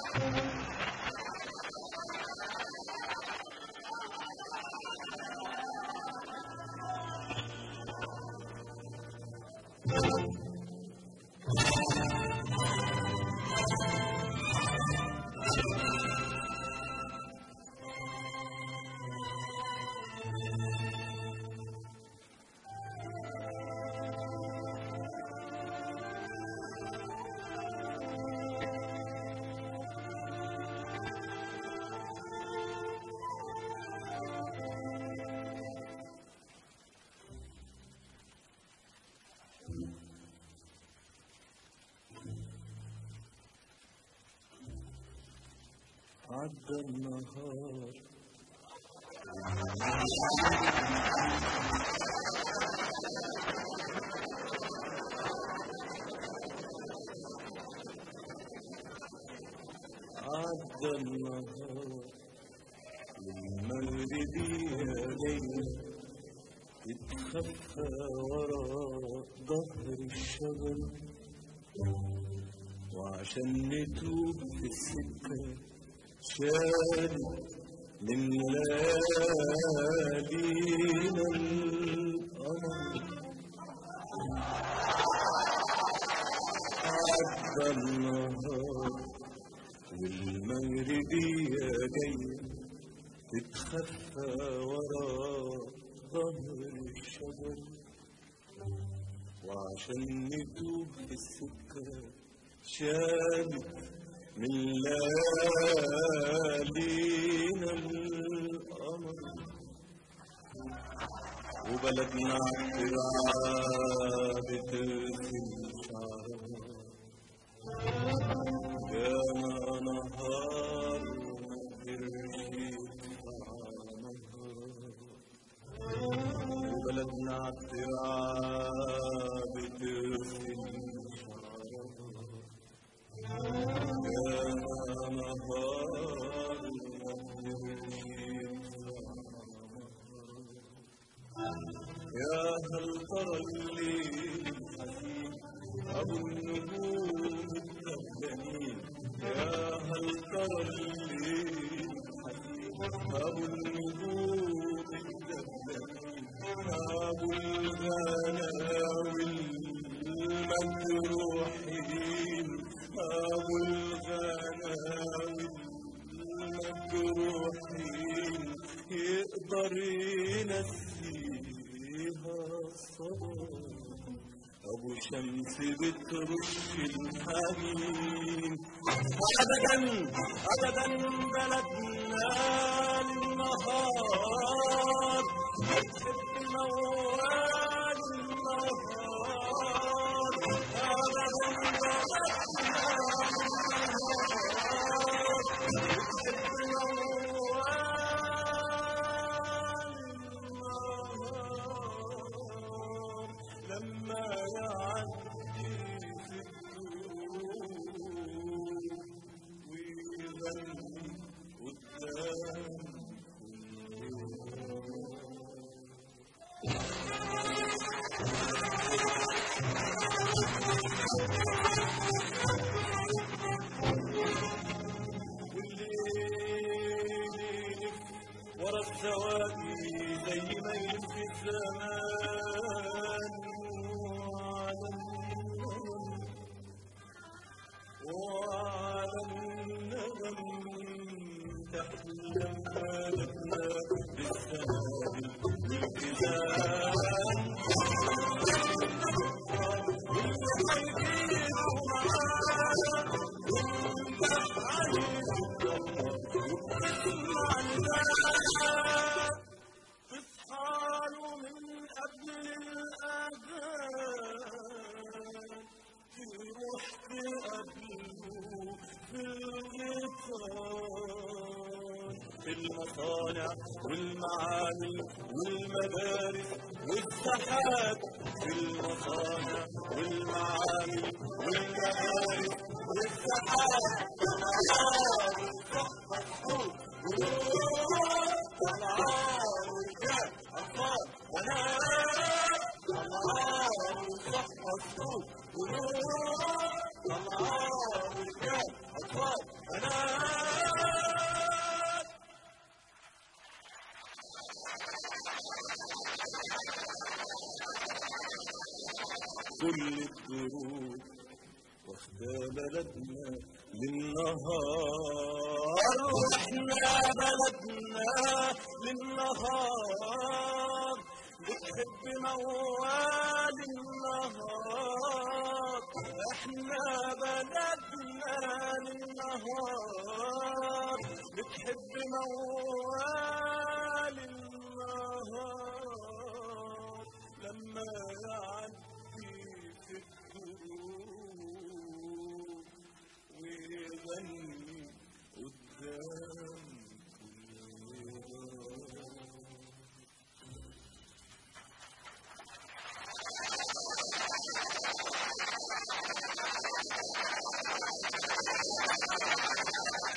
عدى النهار عدى النهار والمغربية ليلة تتخفى ورا ظهر الشجر وعشان نتوب في السكة شال من ليالينا القمر عدى النهار والمغربية جاية تتخفى ورا ظهر الشجر وعشان نتوب في السكة شالت من ليالينا القمر وبلدنا عالترعة بترسم شعرها يا نهار ما قدرش يدفع نهار وبلدنا عالترعة بترسم شعرها يا نهار ما قدرش يدفع يا هل ترى الليل الحزين أبو النجوم الدبلانين يا هل ترى الليل الحزين أبو النجوم الدبلانين أبو الغناوي المجروحين أبو الغناوي المجروحين يقدر ينسيها الصبر أبو شمس بترش الحنين أبدا أبدا بلدنا النهار بتحب موال النهار أبدا بلدنا النهار بتحب موال النهار لما يعدي في الدور ويغني قدام والليل ورا الزواجي زي ما يلف الزمان وعلى النغم وعلى النغم تحلم بلدنا بالسنابل والكزان تصحالوا من قبل الأذان تروح تقابلوا في الغيطان في المصانع والمعامل والمدارس والساحات في المصانع والمعامل والمدارس والساحات أطفال تروح واخدة بلدنا للنهار واحنا بلدنا للنهار بتحب موال النهار احنا بلدنا للنهار بتحب موال النهار لما